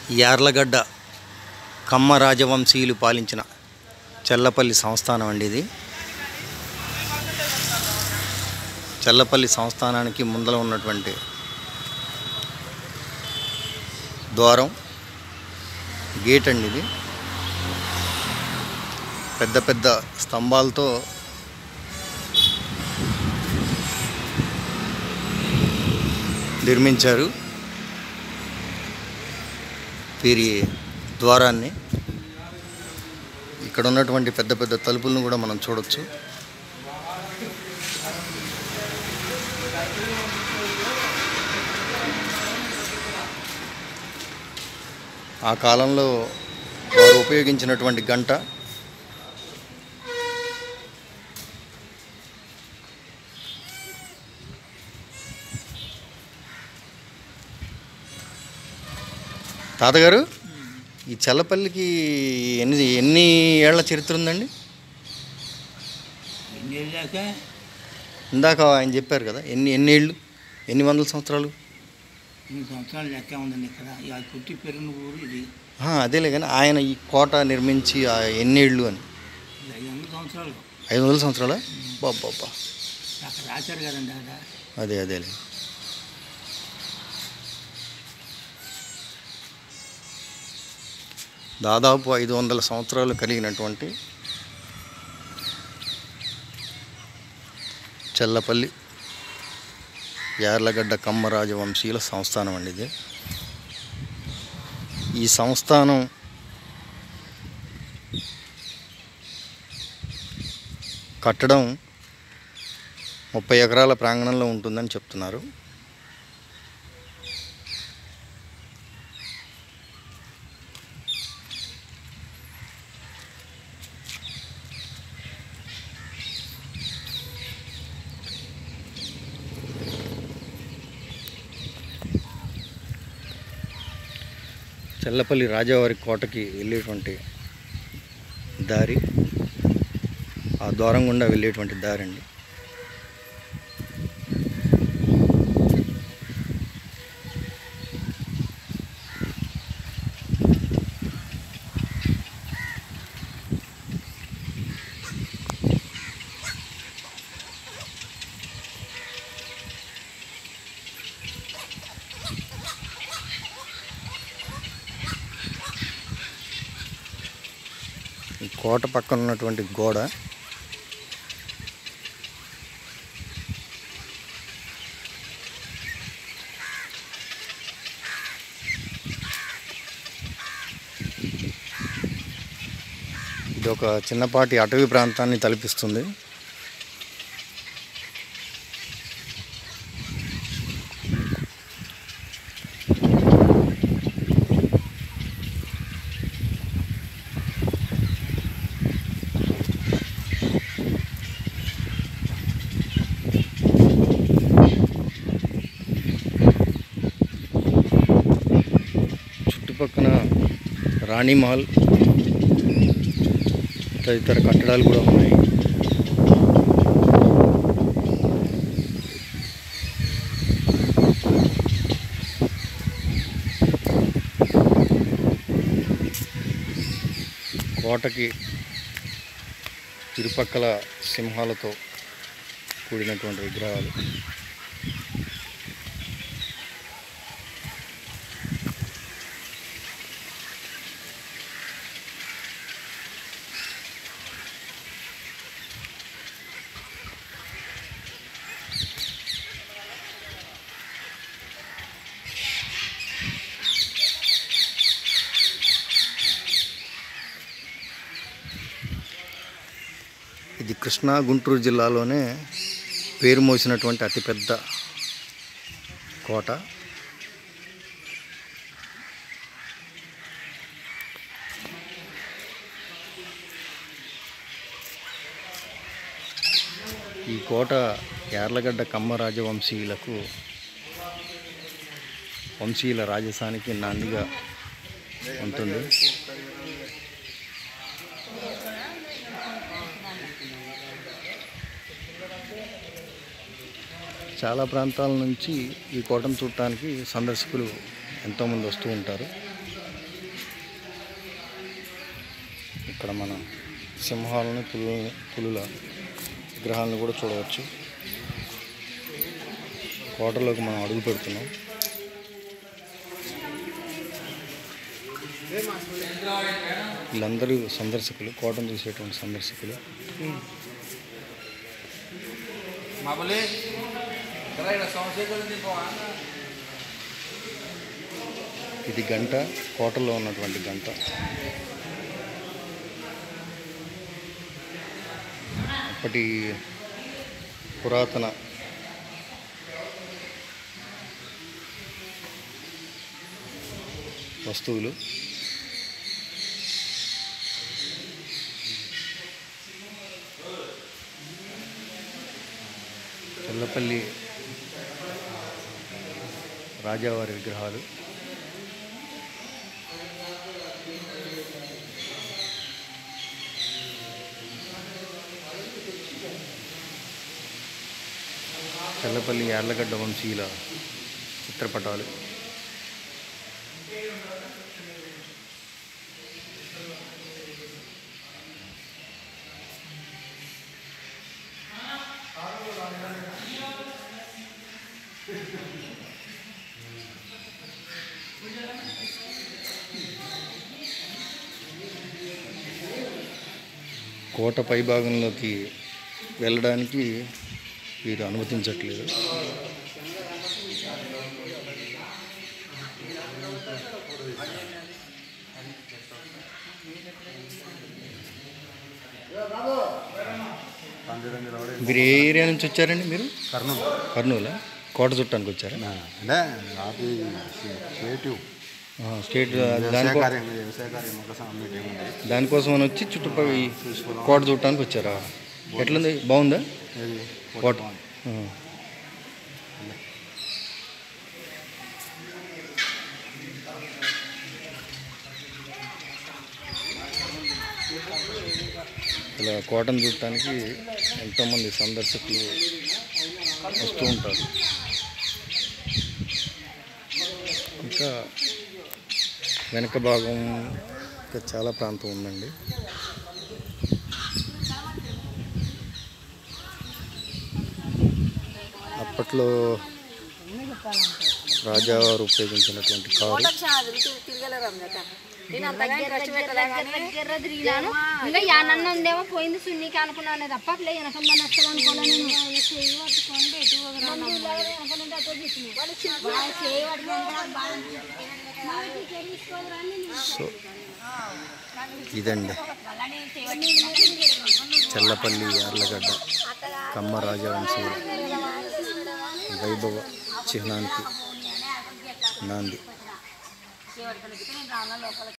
యార్లగడ్డ కమ్మ రాజవంశీయులు పాలించిన చెల్లపల్లి సంస్థానం అండి ఇది చెల్లపల్లి సంస్థానానికి ముందర ఉన్నటువంటి ద్వారం గేట్ అండి ఇది పెద్ద పెద్ద స్తంభాలతో నిర్మించారు వీరి ద్వారాన్ని ఇక్కడ ఉన్నటువంటి పెద్ద పెద్ద తలుపులను కూడా మనం చూడొచ్చు ఆ కాలంలో వారు ఉపయోగించినటువంటి గంట తాతగారు ఈ చల్లపల్లికి ఎన్ని ఎన్ని ఏళ్ల చరిత్ర ఉందండి ఎన్ని వెళ్ళాక ఇందాక ఆయన చెప్పారు కదా ఎన్ని ఎన్ని ఏళ్ళు ఎన్ని వందల సంవత్సరాలు ఇన్ని సంవత్సరాలు లెక్క ఉందండి ఇక్కడ ఇక పుట్టి పెరిగిన ఊరు ఇది ఆ, అదేలే కానీ ఆయన ఈ కోట నిర్మించి ఆ ఎన్ని ఏళ్ళు అని ఇది ఐదు వందల సంవత్సరాలు ఐదు వందల సంవత్సరాలా బాబ్బా అక్కడ రాశారు కదండి అక్కడ అదే అదేలే దాదాపు ఐదు వందల సంవత్సరాలు కలిగినటువంటి చెల్లపల్లి యార్లగడ్డ కమ్మరాజ వంశీయుల సంస్థానం అండి ఇది ఈ సంస్థానం కట్టడం ముప్పై ఎకరాల ప్రాంగణంలో ఉంటుందని చెప్తున్నారు చెల్లపల్లి రాజావారి కోటకి వెళ్ళేటువంటి దారి ఆ ద్వారం గుండా వెళ్ళేటువంటి దారి అండి ఈ కోట పక్కన ఉన్నటువంటి గోడ ఇది ఒక చిన్నపాటి అటవీ ప్రాంతాన్ని తలపిస్తుంది చుట్టుపక్కన రాణిమహల్ తదితర కట్టడాలు కూడా ఉన్నాయి కోటకి ఇరుపక్కల సింహాలతో కూడినటువంటి విగ్రహాలు ఇది కృష్ణా గుంటూరు జిల్లాలోనే పేరు మోసినటువంటి అతిపెద్ద కోట ఈ కోట యార్లగడ్డ కమ్మ రాజవంశీయులకు వంశీయుల రాజధానికి నాందిగా ఉంటుంది చాలా ప్రాంతాల నుంచి ఈ కోటను చూడటానికి సందర్శకులు ఎంతోమంది వస్తూ ఉంటారు ఇక్కడ మన సింహాలని పులులని పులుల విగ్రహాలను కూడా చూడవచ్చు కోటలోకి మనం అడుగు పెడుతున్నాం వీళ్ళందరూ సందర్శకులు కోటను చూసేటువంటి సందర్శకులు Mabali. Tara, ila sama ko din po ana. ఇది గంట కోటలో ఉన్నటువంటి గంట అప్పటి పురాతన వస్తువులు చెల్లపల్లి రాజావారి విగ్రహాలు చెల్లపల్లి యార్లగడ్డ వంశీయుల చిత్రపటాలు కోట పైభాగంలోకి వెళ్ళడానికి వీరు అనుమతించట్లేదు మీరు ఏ ఏరియా నుంచి వచ్చారండి మీరు కర్నూలు కర్నూలా కోట చుట్టానికి వచ్చారా అంటే అది క్రియేటివ్ ఆ, స్టేట్ వ్యవసాయ దానికో కార్యం వ్యవసాయ కార్యం కోసం మీటింగ్ ఉంది దానికోసం అని వచ్చి చుట్టుపక్కల కోట చూడటానికి వచ్చారా ఎట్లుంది బాగుందా ఇది కోట బాగుంది. ఆ. ఇలా కోటను చూడటానికి ఎంతోమంది సందర్శకులు వస్తూ ఉంటారు ఇంకా వెనక భాగం ఇంకా చాలా ప్రాంతం ఉందండి అప్పట్లో రాజావారు ఉపయోగించినటువంటి కారు కోటకు చాలా తిరిగి- తిరగలేరు అన్నమాట. నేను అంతగా ఇంట్రెస్ట్ పెట్టలే కానీ దగ్గర తిరిగినాను ఇంకా యానన్న ఉందేమో పోయింది సున్నికి అనుకున్నాను తప్ప అట్లే వెనకమ్మ నష్టం అనుకోలే నేను ఆయన చెయ్యి పట్టుకోండి ఎటు పోగలను వెనకనుండి అటు తీసుకుని వాళ్ళ చెయ్యి పట్టుకోండి సో ఇదండి చల్లపల్లి యార్లగడ్డ కమ్మ రాజవంశీ వైభవ చిహ్నానికి నాంది